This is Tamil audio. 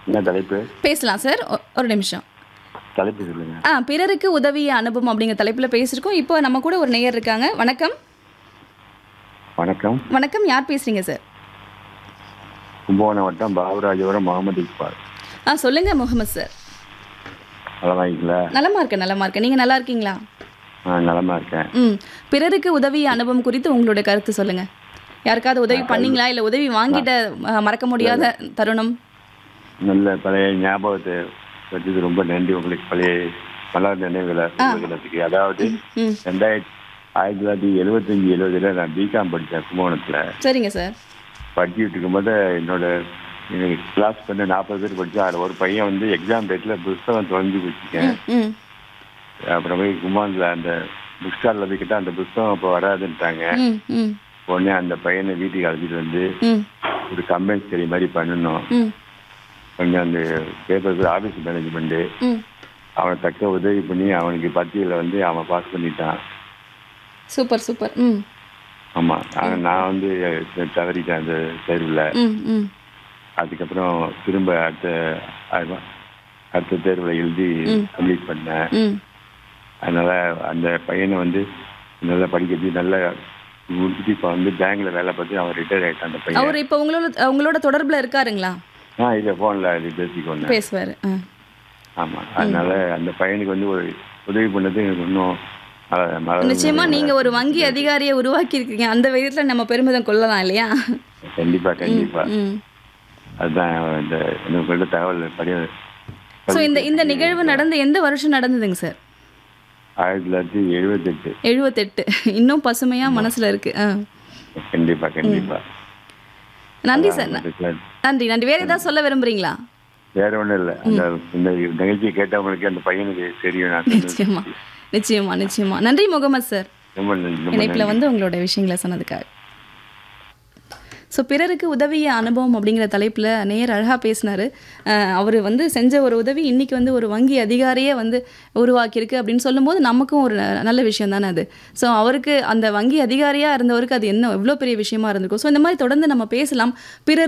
என்ன தலைப்பு பேசலாம் சார் ஒ- ஒரு நிமிஷம் தலைப்பு சொல்லுங்க ஆ பிறருக்கு உதவிய அனுபவம் அப்படிங்கிற தலைப்பில் பேசியிருக்கோம் இப்போ நம்ம கூட ஒரு நேயர் இருக்காங்க வணக்கம் வணக்கம் வணக்கம் யார் பேசுறீங்க சார் கும்பகோணம் வட்டம் பாபுராஜபுரம் முகமது இக்பால் ஆ சொல்லுங்க முகமது சார் நலமா இருக்கீங்களா நலமா இருக்கேன் நலமா இருக்கேன் நீங்கள் நல்லா இருக்கீங்களா நான் நலமா இருக்கேன் ம் பிறருக்கு உதவிய அனுபவம் குறித்து உங்களுடைய கருத்து சொல்லுங்க யாருக்காவது உதவி பண்ணீங்களா இல்லை உதவி வாங்கிட்ட அஹ், மறக்க முடியாத தருணம் நல்ல பழைய ஞாபகத்தை வச்சது ரொம்ப நன்றி உங்களுக்கு பழைய மலர் நினைவுகளை சொல்லுகிறதுக்கு அதாவது ம் ரெண்டாயிரத்தி ஆயிரத்தி தொள்ளாயிரத்தி எழுபத்தஞ்சி எழுபதுல நான் பிகாம் படித்தேன் கும்பகோணத்தில் சரிங்க சார் படிச்சுட்டு இருக்கும்போது என்னோட எனக்கு கிளாஸ் பண்ண நாற்பது பேர் படித்தேன் அதில் ஒரு பையன் வந்து எக்ஸாம் டேட்டில் புஸ்தகம் தொலைஞ்சு வச்சுருக்கேன் ம் அப்புறம் போய் கும்பகோணத்தில் அந்த புக் ஸ்டாலில் போய் கேட்டால் அந்த புஸ்தகம் இப்போ வராதுன்ட்டாங்க ம் ம் உடனே அந்த பையனை வீட்டுக்கு அழைச்சிட்டு வந்து ம் ஒரு கம்பெனி மாதிரி பண்ணணும் ம் கொஞ்சம் அந்த பேப்பர் ஆஃபீஸ் மேனேஜ்மெண்ட்டு ம் அவனை தக்க உதவி பண்ணி அவனுக்கு பத்தியில் வந்து அவன் பாஸ் பண்ணிட்டான் சூப்பர் சூப்பர் ம் ஆமாம் ஆனால் நான் வந்து தவறிட்டேன் அந்த தேர்வில் ம் ம் அதுக்கப்புறம் திரும்ப அடுத்த அது- அடுத்த தேர்வில் எழுதி கம்ப்ளீட் பண்ணேன் ம் அதனால் அந்த பையனை வந்து நல்லா படிக்க வச்சு நல்லா முடிச்சுட்டு இப்போ வந்து பேங்க்ல வேலை பார்த்து அவன் ரிட்டையர் ஆகிட்டான் அந்த பையன் அவர் இப்போ உங்களோட உங்களோட தொடர்பில் இருக்காருங்களா ஆ இதை ஃபோனில் இது பேசிக்கொண்டேன் பேசுவார் ஆ ஆமாம் அதனால அந்த பையனுக்கு வந்து ஒரு உதவி பண்ணது எனக்கு இன்னும் மற- மறக்க நிச்சயமா முடியல. நீங்க ஒரு வங்கி அதிகாரியை உருவாக்கி இருக்கீங்க அந்த விதத்துல நம்ம பெருமிதம் கொள்ளலாம் இல்லையா கண்டிப்பா கண்டிப்பா ம் அதுதான் இந்த உங்கள்கிட்ட தகவல் படி ஸோ இந்த இந்த நிகழ்வு நடந்து எந்த வருஷம் நடந்ததுங்க சார் ஆயிரத்தி தொள்ளாயிரத்தி எழுபத்தெட்டு எழுபத்தெட்டு இன்னும் பசுமையா மனசுல இருக்கு ஆ கண்டிப்பா கண்டிப்பா நன்றி சார் ந- அதுக்கு நன்றி நன்றி வேற ஏதாவது சொல்ல விரும்புறீங்களா வேற ஒண்ணும் இல்லை அந்த இந்த நிகழ்ச்சியை கேட்டவங்களுக்கு அந்த பையனுக்கு தெரியும் நான் சொன்னது. நிச்சயமா நிச்சயமா நிச்சயமா நன்றி முகமது சார் ரொம்ப நன்றி, ரொம்ப இணைப்பில் வந்து உங்களோட விஷயங்களை சொன்னதுக்காக ஸோ பிறருக்கு உதவிய அனுபவம் அப்படிங்கிற தலைப்பில் நேர் அழகாக பேசினார் அவர் வந்து செஞ்ச ஒரு உதவி இன்றைக்கி வந்து ஒரு வங்கி அதிகாரியே வந்து உருவாக்கியிருக்கு அப்படின்னு சொல்லும்போது நமக்கும் ஒரு ந- நல்ல விஷயம் தானே அது ஸோ அவருக்கு அந்த வங்கி அதிகாரியாக இருந்தவருக்கு அது என்ன எவ்வளோ பெரிய விஷயமா இருந்திருக்கும் ஸோ இந்த மாதிரி தொடர்ந்து நம்ம பேசலாம் பிறர்